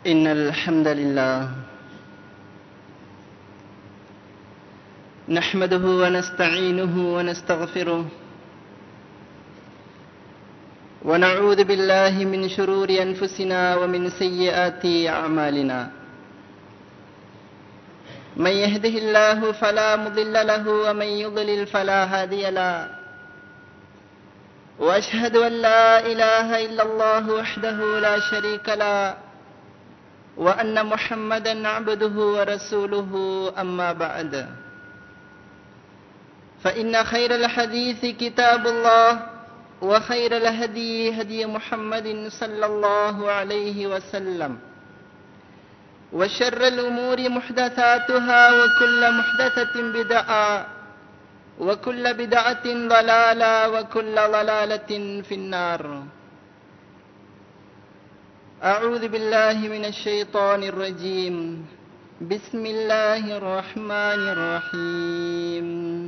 إن الحمد لله نحمده ونستعينه ونستغفره ونعوذ بالله من شرور أنفسنا ومن سيئات أعمالنا من يهده الله فلا مضل له ومن يضلل فلا هادي له واشهد ان لا اله الا الله وحده لا شريك له وان محمدا عبده ورسوله اما بعد فان خير الحديث كتاب الله وخير الهدي هدي محمد صلى الله عليه وسلم وشر الامور محدثاتها وكل محدثه بدعه وكل بدعة ضلالة وكل ضلالة في النار أعوذ بالله من الشيطان الرجيم بسم الله الرحمن الرحيم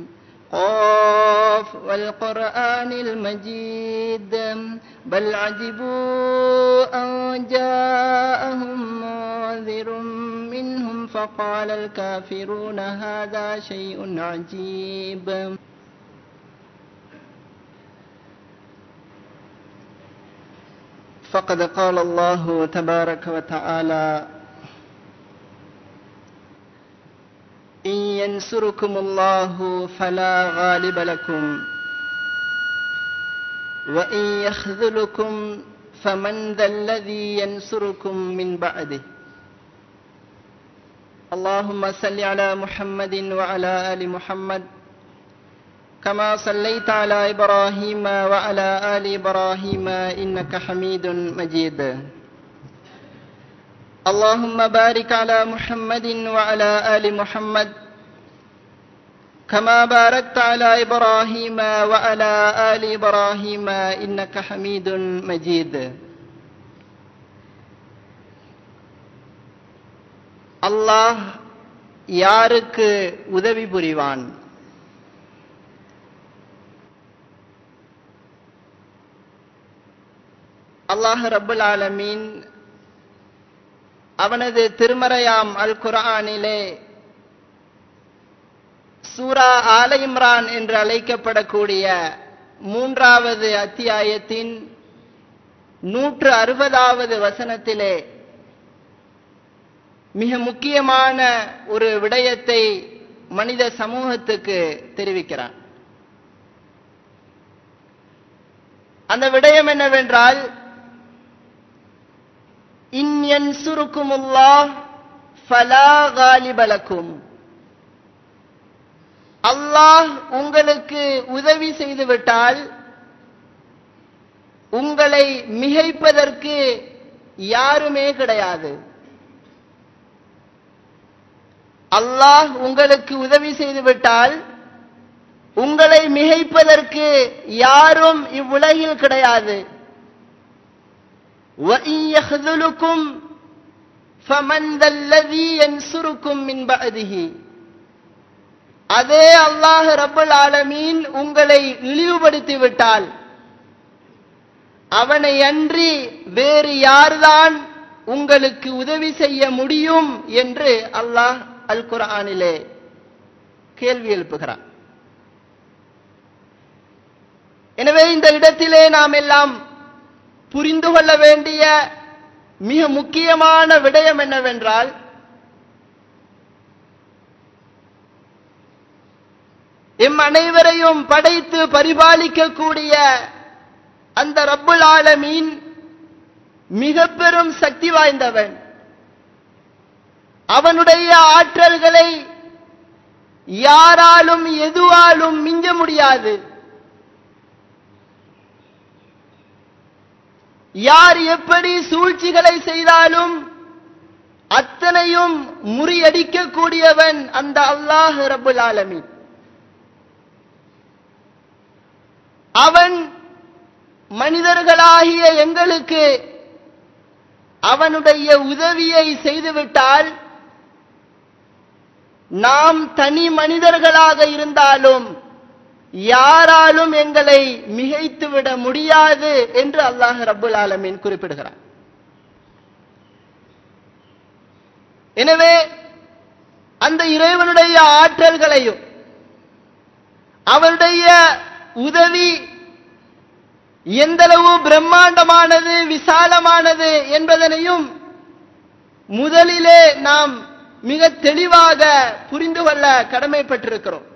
قاف والقرآن المجيد بل عجبوا أن جاءهم منذر منهم فقال الكافرون هذا شيء عجيب فقد قال الله تبارك وتعالى إن ينصركم الله فلا غالب لكم وإن يخذلكم فمن ذا الذي ينصركم من بعده اللهم صل على محمد وعلى آل محمد كما صليت على إبراهيم وعلى آل إبراهيم إنك حميد مجيد اللهم بارك على محمد وعلى آل محمد كما باركت على إبراهيم وعلى آل إبراهيم إنك حميد مجيد அல்லாஹ் யாருக்கு உதவி புரிவான் அல்லாஹ் ரபுல் ஆலமீன் அவனது திருமறையாம் அல் குரானிலே சூரா ஆல இம்ரான் என்று அழைக்கப்படக்கூடிய மூன்றாவது அத்தியாயத்தின் நூற்று அறுபதாவது வசனத்திலே மிக முக்கியமான ஒரு விடயத்தை மனித சமூகத்துக்கு தெரிவிக்கிறான் அந்த விடயம் என்னவென்றால் இன்யன் சுருக்குமுல்லா ஃபலா காலிபலக்கும் அல்லாஹ் உங்களுக்கு உதவி செய்துவிட்டால் உங்களை மிகைப்பதற்கு யாருமே கிடையாது அல்லாஹ் உங்களுக்கு உதவி செய்துவிட்டால் உங்களை மிகைப்பதற்கு யாரும் இவ்வுலகில் கிடையாது அதே அல்லாஹ் ரபுல் ஆலமீன் உங்களை இழிவுபடுத்தி விட்டால் அவனை அன்றி வேறு யார்தான் உங்களுக்கு உதவி செய்ய முடியும் என்று அல்லாஹ் அல் குரானிலே கேள்வி எழுப்புகிறான் எனவே இந்த இடத்திலே நாம் எல்லாம் புரிந்து கொள்ள வேண்டிய மிக முக்கியமான விடயம் என்னவென்றால் எம் அனைவரையும் படைத்து பரிபாலிக்கக்கூடிய அந்த ரப்புல் ஆலமீன் மிக பெரும் சக்தி வாய்ந்தவன் அவனுடைய ஆற்றல்களை யாராலும் எதுவாலும் மிஞ்ச முடியாது யார் எப்படி சூழ்ச்சிகளை செய்தாலும் அத்தனையும் முறியடிக்கக்கூடியவன் அந்த அல்லாஹ் ரபுல் ஆலமி அவன் மனிதர்களாகிய எங்களுக்கு அவனுடைய உதவியை செய்துவிட்டால் நாம் தனி மனிதர்களாக இருந்தாலும் யாராலும் எங்களை மிகைத்துவிட முடியாது என்று அல்லாஹ் ரப்புல் ஆலமீன் குறிப்பிடுகிறார் எனவே அந்த இறைவனுடைய ஆற்றல்களையும் அவருடைய உதவி எந்தளவு பிரம்மாண்டமானது விசாலமானது என்பதனையும் முதலிலே நாம் மிக தெளிவாக புரிந்து கொள்ள கடமைப்பட்டிருக்கிறோம்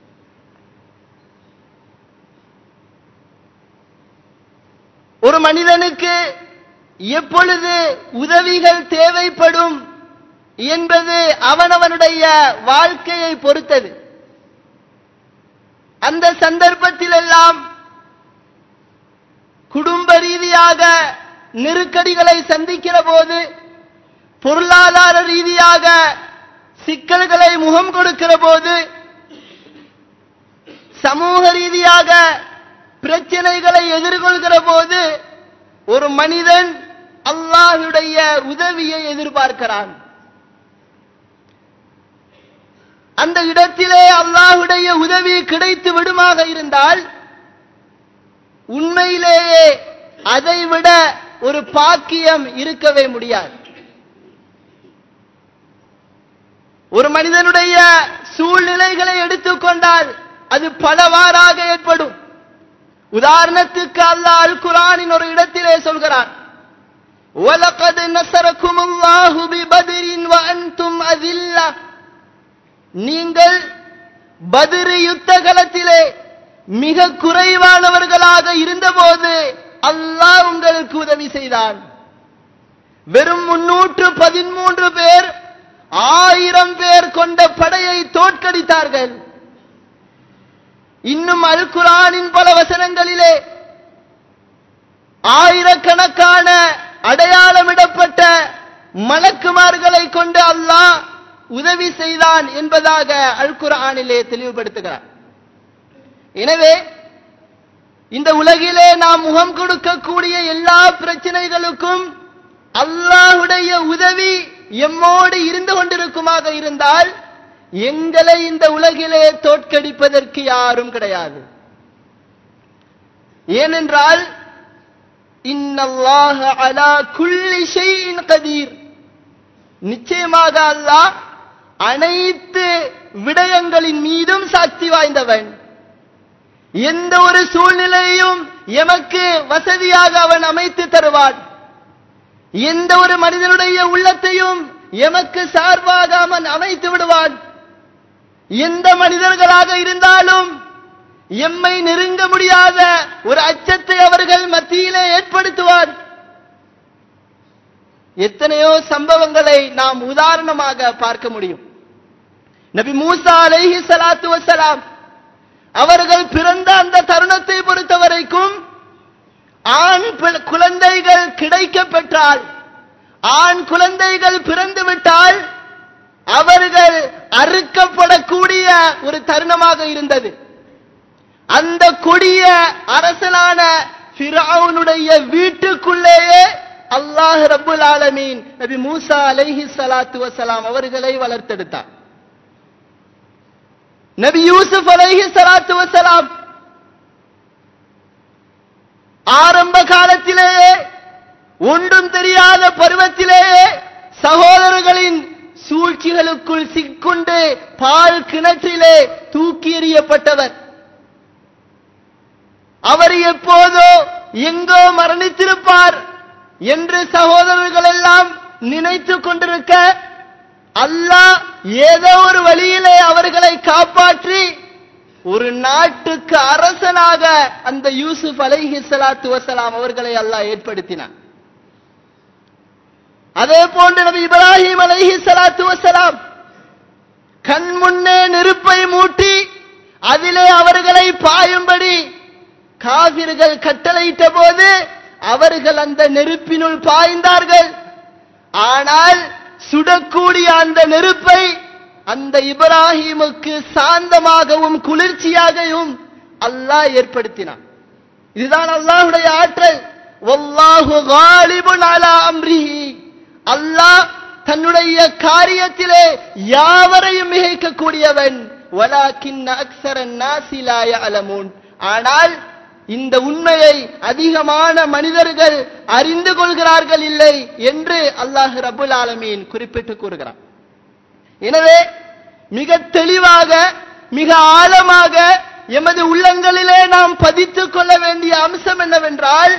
ஒரு மனிதனுக்கு எப்பொழுது உதவிகள் தேவைப்படும் என்பது அவனவனுடைய வாழ்க்கையை பொறுத்தது அந்த சந்தர்ப்பத்திலெல்லாம் குடும்ப ரீதியாக நெருக்கடிகளை சந்திக்கிற போது பொருளாதார ரீதியாக சிக்கல்களை முகம் கொடுக்கிற போது சமூக ரீதியாக பிரச்சனைகளை எதிர்கொள்கிற போது ஒரு மனிதன் அல்லாஹுடைய உதவியை எதிர்பார்க்கிறான் அந்த இடத்திலே அல்லாஹுடைய உதவி கிடைத்து விடுமாக இருந்தால் உண்மையிலேயே அதைவிட ஒரு பாக்கியம் இருக்கவே முடியாது ஒரு மனிதனுடைய சூழ்நிலைகளை எடுத்துக்கொண்டால் அது பலவாறாக ஏற்படும் உதாரணத்துக்கு அல்லாஹ் அல் குரானின் ஒரு இடத்திலே சொல்கிறான் وَلَقَدْ نَصَرَكُمُ اللَّهُ بِبَدْرٍ وَأَنْتُمْ أَذِلَّةٌ நீங்கள் பதிரு யுத்த களத்திலே மிக குறைவானவர்களாக இருந்தபோது அல்லாஹ் உங்களுக்கு உதவி செய்தான் வெறும் முன்னூற்று பதிமூன்று பேர் ஆயிரம் பேர் கொண்ட படையை தோற்கடித்தார்கள் இன்னும் அல் குரானின் பல வசனங்களிலே ஆயிரக்கணக்கான அடையாளமிடப்பட்ட மலக்குமார்களை கொண்டு அல்லாஹ் உதவி செய்தான் என்பதாக அல் குரானிலே தெளிவுபடுத்துகிறார் எனவே இந்த உலகிலே நாம் முகம் கொடுக்கக்கூடிய எல்லா பிரச்சனைகளுக்கும் அல்லாஹுடைய உதவி எம்மோடு இருந்து கொண்டிருக்குமாக இருந்தால் எங்களை இந்த உலகிலே தோற்கடிப்பதற்கு யாரும் கிடையாது ஏனென்றால் இன்னல்லாஹ அலா குல்லி ஷைஇன் கதீர் நிச்சயமாக அல்லாஹ் அனைத்து விடயங்களின் மீதும் சக்தி வாய்ந்தவன் எந்த ஒரு சூழ்நிலையும் எமக்கு வசதியாக அவன் அமைத்து தருவான் எந்த ஒரு மனிதனுடைய உள்ளத்தையும் எமக்கு சார்பாக அவன் அமைத்து விடுவான் எந்த மனிதர்களாக இருந்தாலும் எம்மை நெருங்க முடியாத ஒரு அச்சத்தை அவர்கள் மத்தியிலே ஏற்படுத்துவார் எத்தனையோ சம்பவங்களை நாம் உதாரணமாக பார்க்க முடியும் நபி மூசா அலைஹி ஸலாத்து வஸலாம் அவர்கள் பிறந்த அந்த தருணத்தை பொறுத்த வரைக்கும் ஆண் பிள்- குழந்தைகள் கிடைக்க பெற்றால் ஆண் குழந்தைகள் பிறந்து விட்டால் அவர்கள் அறுக்கப்படக்கூடிய ஒரு தருணமாக இருந்தது அந்த கொடிய அரசனான ஃபிரௌனுடைய வீட்டுக்குள்ளேயே அல்லாஹ் ரப்புல் ஆலமீன் நபி மூசா அலைஹி ஸலாத்து வஸலாம் அவர்களை வளர்த்தெடுத்தார் நபி யூசுப் அலைஹி ஸலாத்து வஸலாம் ஆரம்ப காலத்திலேயே ஒன்றும் தெரியாத பருவத்திலேயே சகோதரர்களின் சூழ்ச்சிகளுக்குள் சிக்குண்டு பால் கிணற்றிலே தூக்கி எறியப்பட்டவர் அவர் எப்போதோ எங்கோ மரணித்திருப்பார் என்று சகோதரர்கள் எல்லாம் நினைத்துக் கொண்டிருக்க அல்லாஹ் ஏதோ ஒரு வழியிலே அவர்களை காப்பாற்றி ஒரு நாட்டுக்கு அரசனாக அந்த யூசுப் அலைஹி ஸலாத்து வஸலாம் அவர்களை அல்லாஹ் ஏற்படுத்தினார் அதே போன்று நபி இப்ராஹிம் அலைஹி ஸலாத்து வஸலாம் கண் முன்னே நெருப்பை மூட்டி அதிலே அவர்களை பாயும்படி காவிர்கள் கட்டளையிட்ட போது அவர்கள் அந்த நெருப்பினுள் பாய்ந்தார்கள் ஆனால் சுடக்கூடிய அந்த நெருப்பை அந்த இப்ராஹிமுக்கு சாந்தமாகவும் குளிர்ச்சியாகவும் அல்லாஹ் ஏற்படுத்தினான் இதுதான் அல்லாஹ்வுடைய ஆற்றல் வல்லாஹு காலிபுன் அலா அம்ரிஹி அல்லாஹ் தன்னுடைய காரியத்திலே யாவரையும் மிகைக்கக்கூடியவன் வலாக்கின் அக்ஸரன் நாசி லா யஅலமூன் ஆனால் இந்த உண்மையை அதிகமான மனிதர்கள் அறிந்து கொள்கிறார்கள் இல்லை என்று அல்லாஹ் ரபுல் ஆலமீன் குறிப்பிட்டு கூறுகிறான் எனவே மிக தெளிவாக மிக ஆழமாக எமது உள்ளங்களிலே நாம் பதித்துக் கொள்ள வேண்டிய அம்சம் என்னவென்றால்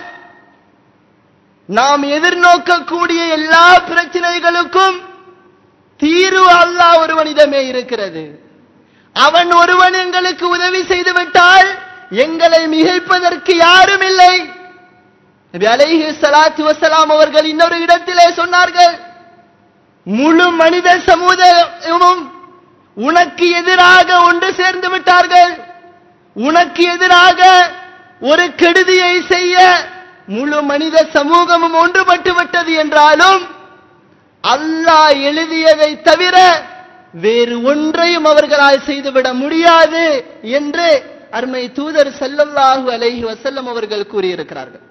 நாம் எதிர்நோக்கக்கூடிய எல்லா பிரச்சனைகளுக்கும் தீர்வு அல்லாஹ் ஒருவனிடமே இருக்கிறது அவன் ஒருவன் எங்களுக்கு உதவி செய்து விட்டால் எங்களை மிகைப்பதற்கு யாரும் இல்லை நபி அலைஹி ஸலாத்து வஸலாம் அவர்கள் இன்னொரு இடத்திலே சொன்னார்கள் முழு மனித சமுதாயமும் உனக்கு எதிராக ஒன்று சேர்ந்து விட்டார்கள் உனக்கு எதிராக ஒரு கெடுதியை செய்ய முழு மனித சமூகமும் ஒன்றுபட்டு விட்டது என்றாலும் அல்லாஹ் எழுதியதை தவிர வேறு ஒன்றையும் அவர்களால் செய்துவிட முடியாது என்று அருமை தூதர் ஸல்லல்லாஹு அலைஹி வஸல்லம் அவர்கள் கூறியிருக்கிறார்கள்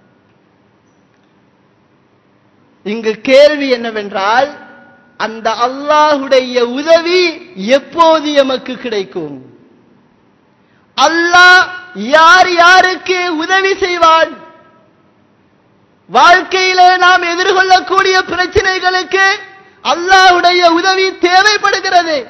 இங்கு கேள்வி என்னவென்றால் அந்த அல்லாஹுடைய உதவி எப்போது எமக்கு கிடைக்கும் அல்லாஹ் யார் யாருக்கு உதவி செய்வான் வாழ்க்கையிலே நாம் எதிர்கொள்ளக்கூடிய பிரச்சனைகளுக்கு அல்லாஹ்வுடைய உதவி தேவைப்படுகிறது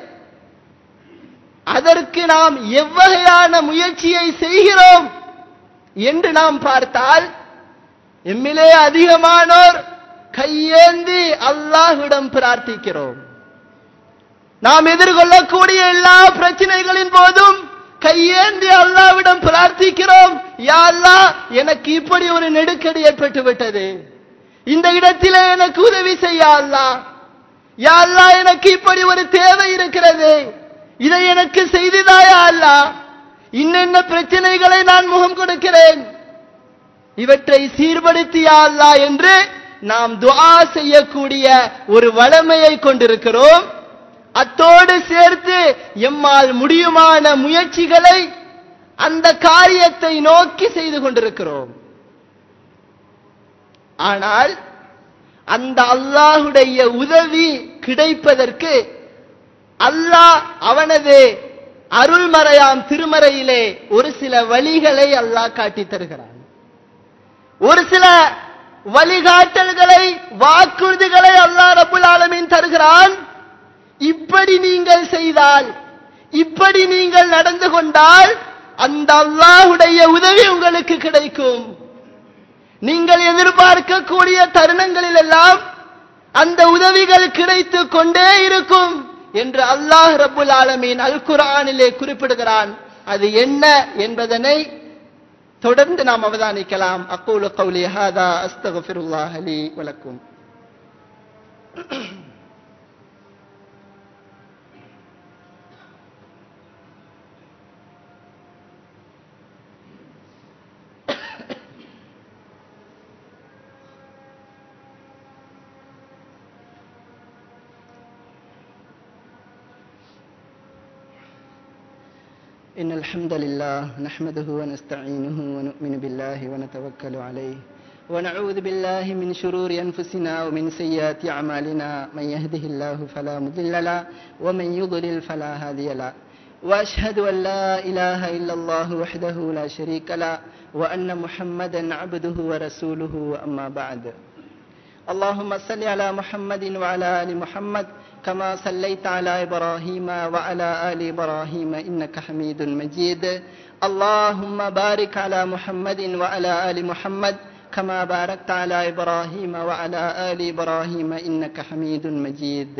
அதற்கு நாம் எவ்வகையான முயற்சியை செய்கிறோம் என்று நாம் பார்த்தால் எம்மிலே அதிகமானோர் கையேந்தி அல்லாஹ்விடம் பிரார்த்திக்கிறோம் நாம் எதிர்கொள்ளக்கூடிய எல்லா பிரச்சனைகளின் போதும் கையேந்தி அல்லாவிடம் பிரார்த்திக்கிறோம் யா அல்லாஹ் எனக்கு இப்படி ஒரு நெருக்கடி ஏற்பட்டு விட்டது இந்த இடத்திலே எனக்கு உதவி செய்ய அல்லாஹ் யா அல்லாஹ் எனக்கு இப்படி ஒரு தேவை இருக்கிறது இதை எனக்கு செய்ததாயா அல்லாஹ் இன்னென்ன பிரச்சனைகளை நான் முகம் கொடுக்கிறேன் இவற்றை சீர்படுத்தியா அல்லாஹ் என்று நாம் துஆ செய்யக்கூடிய ஒரு வளமையை கொண்டிருக்கிறோம் அத்தோடு சேர்த்து எம்மால் முடியுமான முயற்சிகளை அந்த காரியத்தை நோக்கி செய்து கொண்டிருக்கிறோம் ஆனால் அந்த அல்லாஹுடைய உதவி கிடைப்பதற்கு அல்லாஹ் அவனது அருள்மறையாம் திருமறையிலே ஒரு சில வழிகளை அல்லாஹ் காட்டித் தருகிறான் ஒரு சில வழிகாட்டல்களை வாக்குறுதிகளை அல்லாஹ் ரபுல் ஆலமீன் தருகிறான் இப்படி நீங்கள் செய்தால் இப்படி நீங்கள் நடந்து கொண்டால் அந்த அல்லாஹுடைய உதவி உங்களுக்கு கிடைக்கும் நீங்கள் எதிர்பார்க்கக்கூடிய தருணங்களில் எல்லாம் அந்த உதவிகள் கிடைத்து கொண்டே இருக்கும் என்று அல்லாஹ் ரப்புல் ஆலமீன் அல் குர்ஆனிலே குறிப்பிடுகிறான் அது என்ன என்பதனை தொடர்ந்து நாம் அவதானிக்கலாம் அக்கூலு கௌலி ஹாதா அஸ்தகஃபிருல்லாஹ் லி வலக்கும் إن الحمد لله نحمده ونستعينه ونؤمن بالله ونتوكل عليه ونعوذ بالله من شرور أنفسنا ومن سيئات أعمالنا من يهده الله فلا مضل له ومن يضلل فلا هادي له وأشهد أن لا إله إلا الله وحده لا شريك له وأن محمدا عبده ورسوله أما بعد اللهم صل على محمد وعلى آل محمد كما صليت على إبراهيم وعلى آل إبراهيم إنك حميد مجيد اللهم بارك على محمد وعلى آل محمد كما باركت على إبراهيم وعلى آل إبراهيم إنك حميد مجيد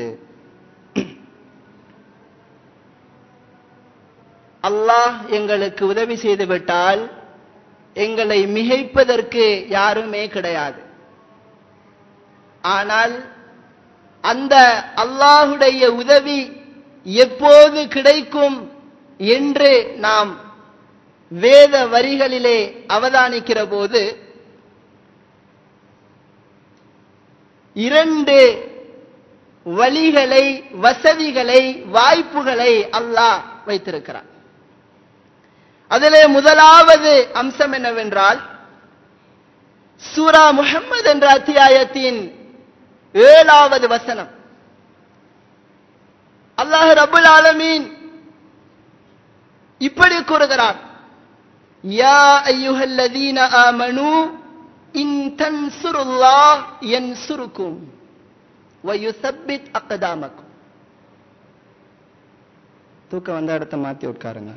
அல்லாஹ் எங்களுக்கு உதவி செய்து விட்டால் எங்களை மிகைப்பதற்கு யாருமே கிடையாது ஆனால் அந்த அல்லாஹுடைய உதவி எப்போது கிடைக்கும் என்று நாம் வேத வரிகளிலே அவதானிக்கிற போது இரண்டு வழிகளை வசதிகளை வாய்ப்புகளை அல்லாஹ் வைத்திருக்கிறார் அதிலே முதலாவது அம்சம் என்னவென்றால் சூரா முஹம்மது என்ற அத்தியாயத்தின் ஏழாவது வசனம் அல்லாஹ் ரபுல் ஆலமீன் இப்படி கூறுகிறான் யா ஐயுஹல்லதீன ஆமனு இன் தன்சுருல்லாஹ் யன்சுருக்கும் வயுசப்பித் அக்தாமக்கும் தூக்கம் வந்த இடத்த மாத்தி உட்காருங்க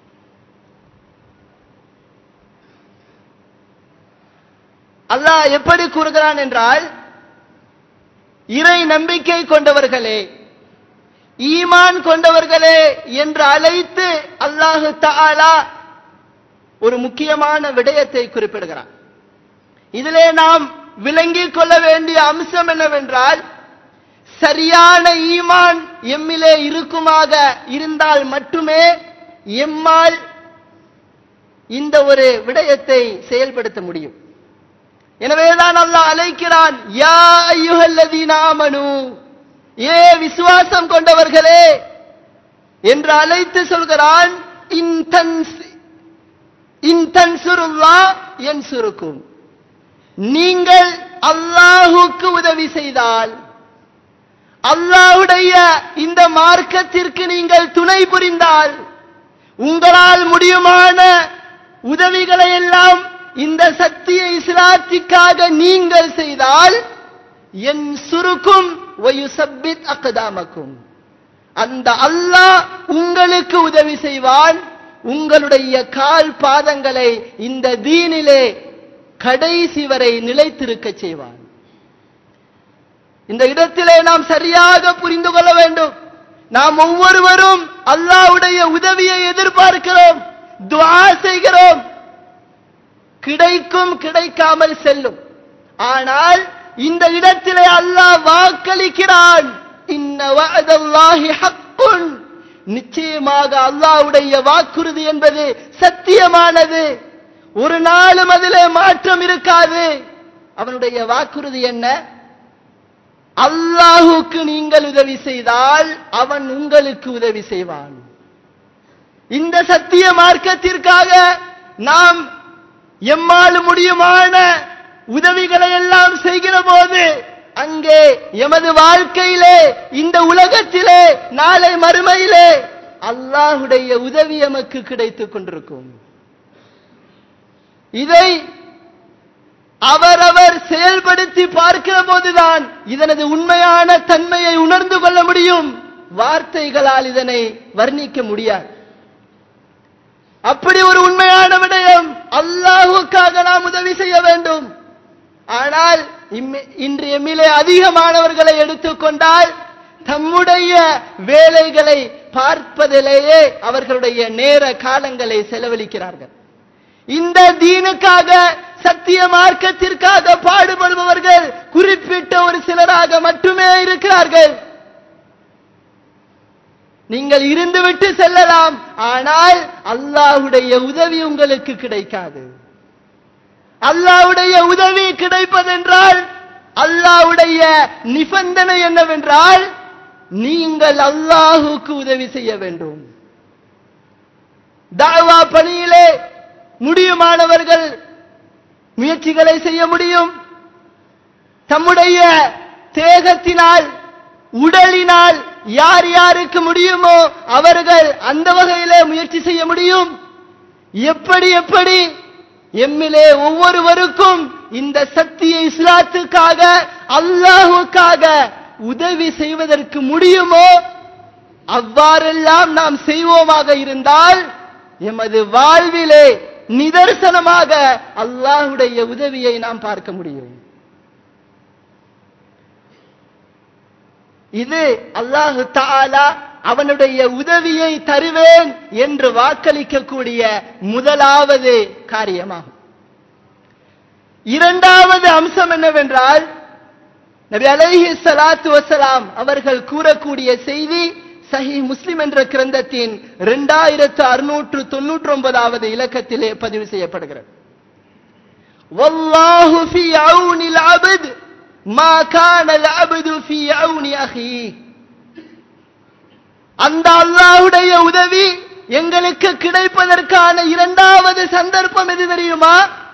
அல்லாஹ் எப்படி கூறுகிறான் என்றால் இறை நம்பிக்கை கொண்டவர்களே ஈமான் கொண்டவர்களே என்று அழைத்து அல்லாஹு தஆலா ஒரு முக்கியமான விடயத்தை குறிப்பிடுகிறார் இதிலே நாம் விளங்கிக் கொள்ள வேண்டிய அம்சம் என்னவென்றால் சரியான ஈமான் எம்மிலே இருக்குமாக இருந்தால் மட்டுமே எம்மால் இந்த ஒரு விடயத்தை செயல்படுத்த முடியும் எனவேதான் அல்லாஹ் அழைக்கிறான் யா ஐயுஹல்லதீன ஆமனு ஏ விசுவாசம் கொண்டவர்களே என்று அழைத்து சொல்கிறான் இன்தன்ஸ் இன்தன்சுருல்லா என் சுருக்கும் நீங்கள் அல்லாஹுக்கு உதவி செய்தால் அல்லாஹுடைய இந்த மார்க்கத்திற்கு நீங்கள் துணை புரிந்தால் உங்களால் முடியுமான உதவிகளை எல்லாம் இந்த சத்திய இஸ்லாத்திற்காக நீங்கள் செய்தால் என் சுருக்கும் வயுசப்பித் அக்கதாமக்கும் அந்த அல்லாஹ் உங்களுக்கு உதவி செய்வான் உங்களுடைய கால் பாதங்களை இந்த தீனிலே கடைசி வரை நிலைத்திருக்க செய்வான் இந்த இடத்திலே நாம் சரியாக புரிந்து கொள்ள வேண்டும் நாம் ஒவ்வொருவரும் அல்லாஹ்வுடைய உதவியை எதிர்பார்க்கிறோம் துஆ செய்கிறோம் கிடைக்கும் கிடைக்காமல் செல்லும் ஆனால் இந்த இடத்திலே அல்லாஹ் வாக்களிக்கிறான் இன்ன வஅதல்லாஹி ஹக்குன் நிச்சயமாக அல்லாஹ்வுடைய வாக்குறுதி என்பது சத்தியமானது ஒரு நாளும் அதிலே மாற்றம் இருக்காது அவனுடைய வாக்குறுதி என்ன அல்லாஹுக்கு நீங்கள் உதவி செய்தால் அவன் உங்களுக்கு உதவி செய்வான் இந்த சத்திய மார்க்கத்திற்காக நாம் எம்மால் முடியுமான உதவிகளை எல்லாம் செய்கிற போது அங்கே எமது வாழ்க்கையிலே இந்த உலகத்திலே நாளை மறுமையிலே அல்லாஹுடைய உதவி எமக்கு கிடைத்துக் கொண்டிருக்கும் இதை அவரவர் செயல்படுத்தி பார்க்கிற போதுதான் இதனது உண்மையான தன்மையை உணர்ந்து கொள்ள முடியும் வார்த்தைகளால் இதனை வர்ணிக்க முடியாது அப்படி ஒரு உண்மையான விடயம் அல்லாஹுக்காக நாம் உதவி செய்ய வேண்டும் ஆனால் இம்மி- இன்று எம்மிலே அதிகமானவர்களை எடுத்துக்கொண்டால் தம்முடைய வேலைகளை பார்ப்பதிலேயே அவர்களுடைய நேர காலங்களை செலவழிக்கிறார்கள் இந்த தீனுக்காக சத்திய மார்க்கத்திற்காக பாடுபடுபவர்கள் குறிப்பிட்ட ஒரு சிலராக மட்டுமே இருக்கிறார்கள் நீங்கள் இருந்துவிட்டு செல்லலாம் ஆனால் அல்லாஹ்வுடைய உதவி உங்களுக்கு கிடைக்காது அல்லாஹ்வுடைய உதவி கிடைப்பதென்றால் அல்லாஹ்வுடைய நிபந்தனை என்னவென்றால் நீங்கள் அல்லாஹுக்கு உதவி செய்ய வேண்டும் தாவா பணியிலே முடியுமானவர்கள் முயற்சிகளை செய்ய முடியும் தம்முடைய தேகத்தினால் உடலினால் யார் யாருக்கு முடியுமோ அவர்கள் அந்த வகையிலே முயற்சி செய்ய முடியும் எப்படி எப்படி எம்மிலே ஒவ்வொருவருக்கும் இந்த சத்திய இஸ்லாத்துக்காக அல்லாஹுக்காக உதவி செய்வதற்கு முடியுமோ அவ்வாறெல்லாம் நாம் செய்வோமாக இருந்தால் எமது வாழ்விலே நிதர்சனமாக அல்லாஹுடைய உதவியை நாம் பார்க்க முடியும் இது அல்லாஹு தாலா அவனுடைய உதவியை தருவேன் என்று வாக்களிக்கக்கூடிய முதலாவது காரியமாகும் இரண்டாவது அம்சம் என்னவென்றால் நபி அலைஹி ஸலாத்து வஸலாம் அவர்கள் கூறக்கூடிய செய்தி சஹி முஸ்லிம் என்ற கிரந்தத்தின் இரண்டாயிரத்து அறுநூற்று தொன்னூற்றி ஒன்பதாவது இலக்கத்திலே பதிவு செய்யப்படுகிறது வல்லாஹு ஃபி அவுனில் அப்த் மா கான அல் அப்து ஃபி அவுனி அஹி அந்த அல்லாஹ்வுடைய உதவி எங்களுக்கு கிடைப்பதற்கான இரண்டாவது சந்தர்ப்பம் எது தெரியுமா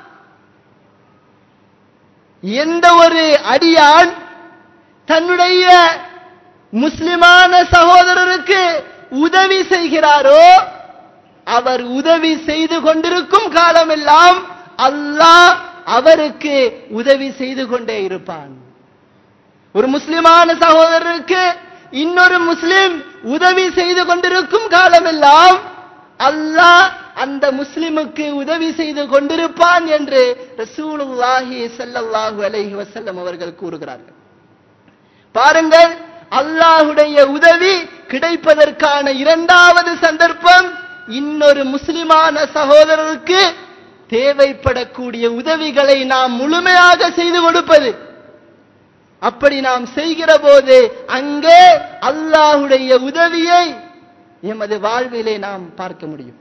எந்த ஒரு அடியான் தன்னுடைய முஸ்லிமான சகோதரருக்கு உதவி செய்கிறாரோ அவர் உதவி செய்து கொண்டிருக்கும் காலமெல்லாம் அல்லாஹ் அவருக்கு உதவி செய்து கொண்டே இருப்பான் ஒரு முஸ்லிமான சகோதரருக்கு இன்னொரு முஸ்லிம் உதவி செய்து கொண்டிருக்கும் காலமெல்லாம் அல்லாஹ் அந்த முஸ்லிமுக்கு உதவி செய்து கொண்டிருப்பான் என்று ரசூலுல்லாஹி ஸல்லல்லாஹு அலைஹி வஸல்லம் அவர்கள் கூறுகிறார்கள் பாருங்கள் அல்லாஹுடைய உதவி கிடைப்பதற்கான இரண்டாவது சந்தர்ப்பம் இன்னொரு முஸ்லிமான சகோதரருக்கு தேவைப்படக்கூடிய உதவிகளை நாம் முழுமையாக செய்து கொடுப்பது அப்படி நாம் செய்கிற போது அங்கே அல்லாஹுடைய உதவியை எமது வாழ்விலே நாம் பார்க்க முடியும்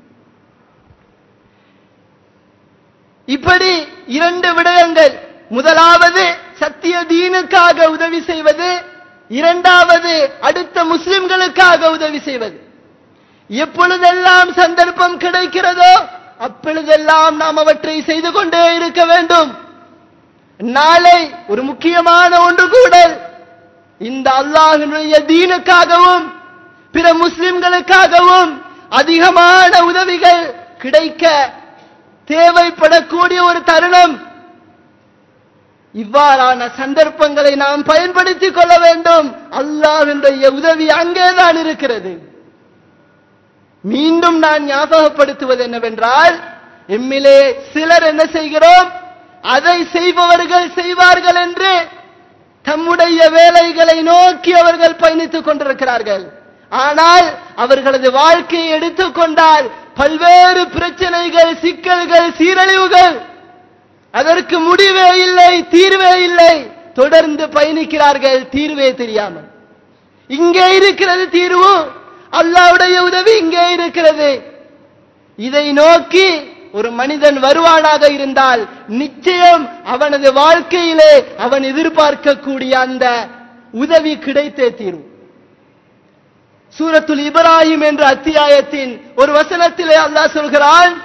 இப்படி இரண்டு விடயங்கள் முதலாவது சத்திய தீனுக்காக உதவி செய்வது இரண்டாவது அடுத்த முஸ்லிம்களுக்காக உதவி செய்வது எப்பொழுதெல்லாம் சந்தர்ப்பம் கிடைக்கிறதோ அப்பொழுதெல்லாம் நாம் அவற்றை செய்து கொண்டே இருக்க வேண்டும் நாளை ஒரு முக்கியமான ஒன்று கூடல் இந்த அல்லாஹினுடைய தீனுக்காகவும் பிற முஸ்லிம்களுக்காகவும் அதிகமான உதவிகள் கிடைக்க தேவைப்படக்கூடிய ஒரு தருணம் இவ்வாறான சந்தர்ப்பங்களை நாம் பயன்படுத்திக் கொள்ள வேண்டும் அல்லாஹ்வினுடைய உதவி அங்கேதான் இருக்கிறது மீண்டும் நான் ஞாபகப்படுத்துவது என்னவென்றால் எம்மிலே சிலர் என்ன செய்கிறோம் அதை செய்பவர்கள் செய்வார்கள் என்று தம்முடைய வேலைகளை நோக்கி அவர்கள் பயணித்துக் கொண்டிருக்கிறார்கள் ஆனால் அவர்களது வாழ்க்கையை எடுத்துக்கொண்டால் பல்வேறு பிரச்சனைகள் சிக்கல்கள் சீரழிவுகள் அதற்கு முடிவே இல்லை தீர்வே இல்லை தொடர்ந்து பயணிக்கிறார்கள் தீர்வே தெரியாமல் இங்கே இருக்கிறது தீர்வு அல்லாவுடைய உதவி இங்கே இருக்கிறது இதை நோக்கி ஒரு மனிதன் வருவானாக இருந்தால் நிச்சயம் அவனது வாழ்க்கையிலே அவன் எதிர்பார்க்கக்கூடிய அந்த உதவி கிடைத்தே தீரும் சூரத்துல் இப்ராஹிம் என்ற அத்தியாயத்தின் ஒரு வசனத்திலே அல்லாஹ் சொல்கிறான்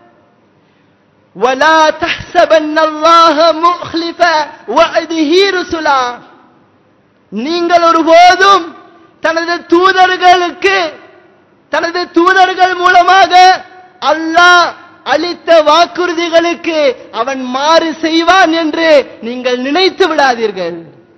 ولا تحسبن الله مخلف وعده رسلا நீங்கள் ஒருபோதும் தனது தூதர்களுக்கு தனது தூதர்கள் மூலமாக அல்லாஹ் அளித்த வாக்குறுதிகளுக்கு அவன் மாறு செய்வான் என்று நீங்கள் நினைத்து விடாதீர்கள்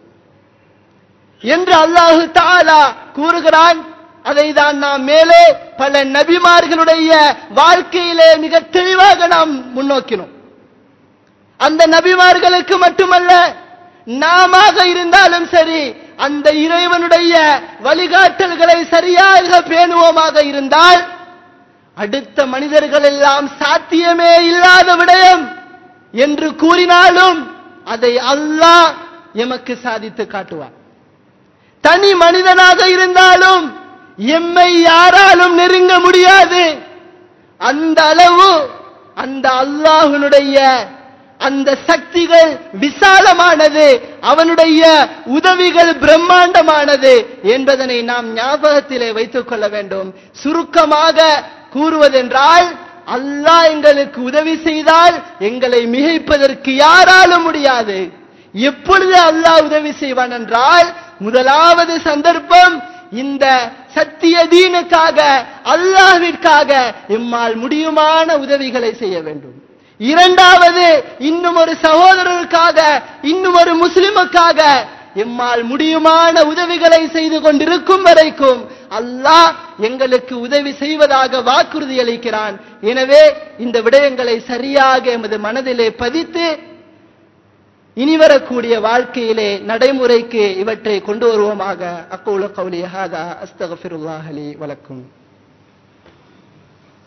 என்று அல்லாஹு தாலா கூறுகிறான் அதை தான் நாம் மேலே பல நபிமார்களுடைய வாழ்க்கையிலே மிக தெளிவாக நாம் முன்னோக்கினோம் அந்த நபிமார்களுக்கு மட்டுமல்ல நாம இருந்தாலும் சரி அந்த இறைவனுடைய வழிகாட்டல்களை சரியாக பேணுவோமாக இருந்தால் அடுத்த மனிதர்கள் எல்லாம் சாத்தியமே இல்லாத விடயம் என்று கூறினாலும் அதை அல்லாஹ் எமக்கு சாதித்து காட்டுவார் தனி மனிதனாக இருந்தாலும் எம்மை யாராலும் நெருங்க முடியாது அந்த அளவு அந்த அல்லாஹனுடைய அந்த சக்திகள் விசாலமானது அவனுடைய உதவிகள் பிரம்மாண்டமானது என்பதனை நாம் ஞாபகத்திலே வைத்துக் கொள்ள வேண்டும் சுருக்கமாக கூறுவதென்றால் அல்லாஹ் எங்களுக்கு உதவி செய்தால் எங்களை மிகைப்பதற்கு யாராலும் முடியாது எப்பொழுது அல்லாஹ் உதவி செய்வான் என்றால் முதலாவது சந்தர்ப்பம் இந்த சத்திய தீனுக்காக அல்லாஹ்விற்காக எம்மால் முடியுமான உதவிகளை செய்ய வேண்டும் இரண்டாவது இன்னும் ஒரு சகோதரருக்காக இன்னும் ஒரு முஸ்லிமுக்காக எம்மால் முடியுமான உதவிகளை செய்து கொண்டிருக்கும் வரைக்கும் அல்லாஹ் எங்களுக்கு உதவி செய்வதாக வாக்குறுதி அளிக்கிறான் எனவே இந்த விடயங்களை சரியாக எமது மனதிலே பதித்து இனி வரக்கூடிய வாழ்க்கையிலே நடைமுறைக்கு இவற்றை கொண்டு வருவோமாக அக்கூல கௌலி ஹாதா அஸ்தகஃபிருல்லாஹலி வலக்கும்